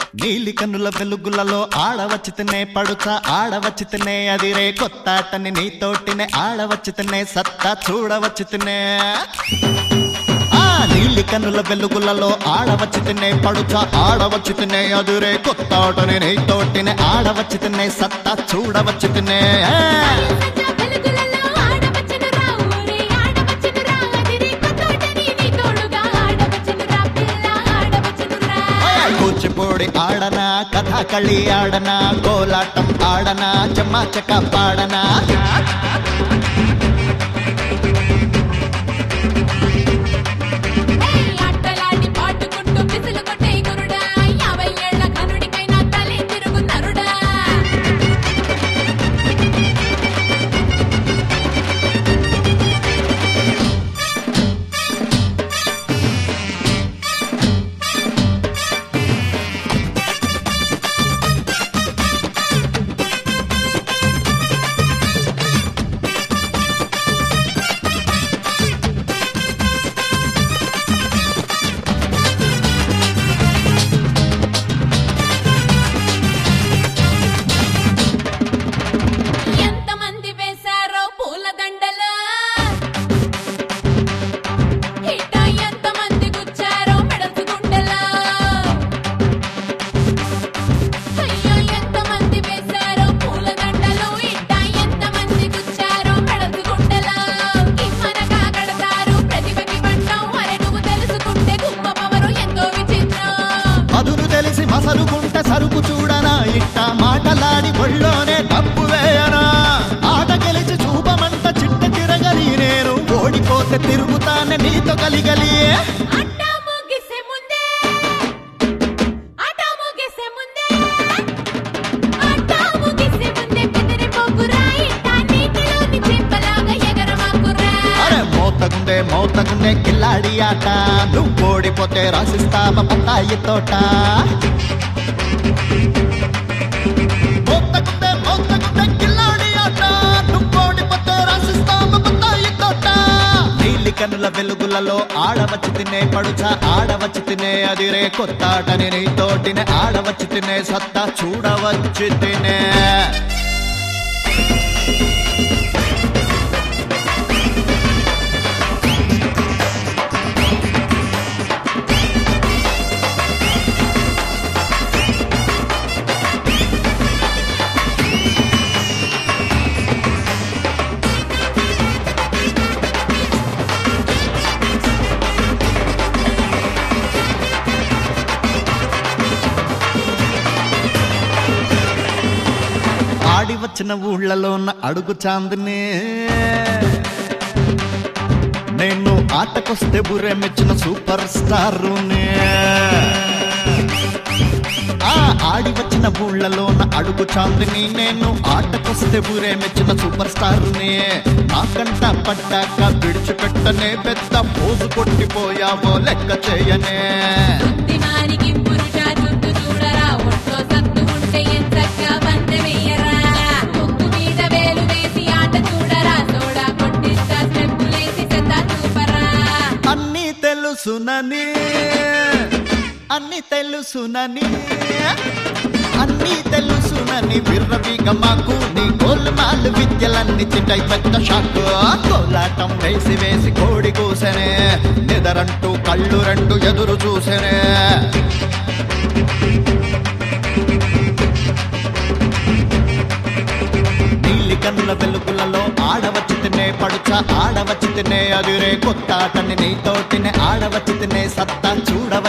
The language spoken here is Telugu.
నీలి కన్నుల వెలుగులలో ఆడవచ్చితనే పడుచ ఆడవచ్చితనే అదిరే కొత్తాటని నీతోటినే ఆడవచ్చితనే సత్తా చూడవచ్చితనే ఆ నీలి కన్నుల వెలుగులలో ఆడవచ్చితనే పడుచ ఆడవచ్చితనే అదిరే కొత్తాటని నీతోటినే ఆడవచ్చితనే సత్తా చూడవచ్చితనే సజ్జ వెలుగులలో ఆడవచ్చునురా ఊరే ఆడవచ్చునురా అదిరి కొత్తోటని నీ తోడుగా ఆడవచ్చునురా పిల్ల ఆడవచ్చునురా కూచిపూడి ఆడనా కథాకళి ఆడనా కోలాటం ఆడనా చెమ్మాచక పాడనా ఏయ్ ఆటలాడి పాటుకుంటూ విసులు కొట్టే గురుడా యాభై ఏళ్ల కనుడికైనా తలే తిరుగు నరుడా ఎంతమంది వేశారో పూల దండలు ఇట ఎంతమంది గుచ్చారో మెడసు గుండెలు అయ్యో ఎంతమంది వేశారో పూల దండలు ఇట ఎంతమంది గుచ్చారో మెడసు గుండెలు కిమ్మనగా కడతారు ప్రతిభకి పట్టం అరే నువ్వు తెలుసుకుంటే గుమ్మ పవరు ఎంతో విచిత్రం మధురు తెలిసి మసలుకుంటే సరుకు చూడనా ఇట్ట మాటలాడి ఒళ్ళోనే డబ్బు వేయనా ఆట గెలిచి చూపమంట చిట్ట తిరగలి నేను ఓడిపోతే తిరుగుతానే నీతో కలిగలి ఆట ముగిసే ముందే ఆట ముగిసే ముందే ఆట ముగిసే ముందే బెదిరిపోకురా ఇట్టా నీటిలోని చెంపలాగా ఎగరమాకురా అరే మోతగుండే మోతగుండే కిల్లాడి ఆట నువ్వు ఓడిపోతే రాసిస్తావ పతాయి తోట మోతగుండే మోతగుండే కిల్లాడి ఆట నువ్వు ఓడిపోతే రాసిస్తావ పతాయి తోట నీలి కనుల వెలుగులలో ఆడవచ్చి తినే పడుచ ఆడవచ్చి తినే అదిరే కొత్తాటని నీతోటినే ఆడవచ్చి తినే సత్తా చూడవచ్చి తినే ఆడి వచ్చిన ఊళ్ళలో ఉన్న అడుగు చాందిని నేను ఆటకొస్తే బురే మెచ్చిన సూపర్ స్టారునే ఆ ఆడి వచ్చిన ఊళ్ళలోన అడుగు చాందిని నేను ఆటకొస్తే బురే మెచ్చిన సూపర్ స్టారునే నాకంట పడ్డాక విడిచిపెట్టనే పెద్ద పోజు కొట్టిపోయావో లెక్క చేయనే బుద్ధిమానికి పురుష చుట్టూ చూడరా ఒంట్లో సత్తు ఉంటే ఎంచక్కా బందె వెయ్యరా ముక్కు మీద వేలు వేసి ఆట చూడరా సోడా కొట్టిస్తా స్టెప్పులేసి సెత్తా చూపరా అన్ని తెలుసునని అన్ని తెలుసునని అన్ని తెలుసునని విర్రవీగ మాకు నీ గోల్మాల్ విద్యలన్నీ చిట్టై పెద్ద షాక్ కోలాటం వేసి వేసి కోడి కూసనే నిదరంటూ కళ్ళు రెండు ఎదురు చూసనే నీలి కన్నుల వెలుగులలో ఆడవచ్చి తినే పడుచ ఆడవచ్చి తినే అదిరే కొత్త ఆటని నీతోటినే ఆడవచ్చి తినే సత్తా చూడవ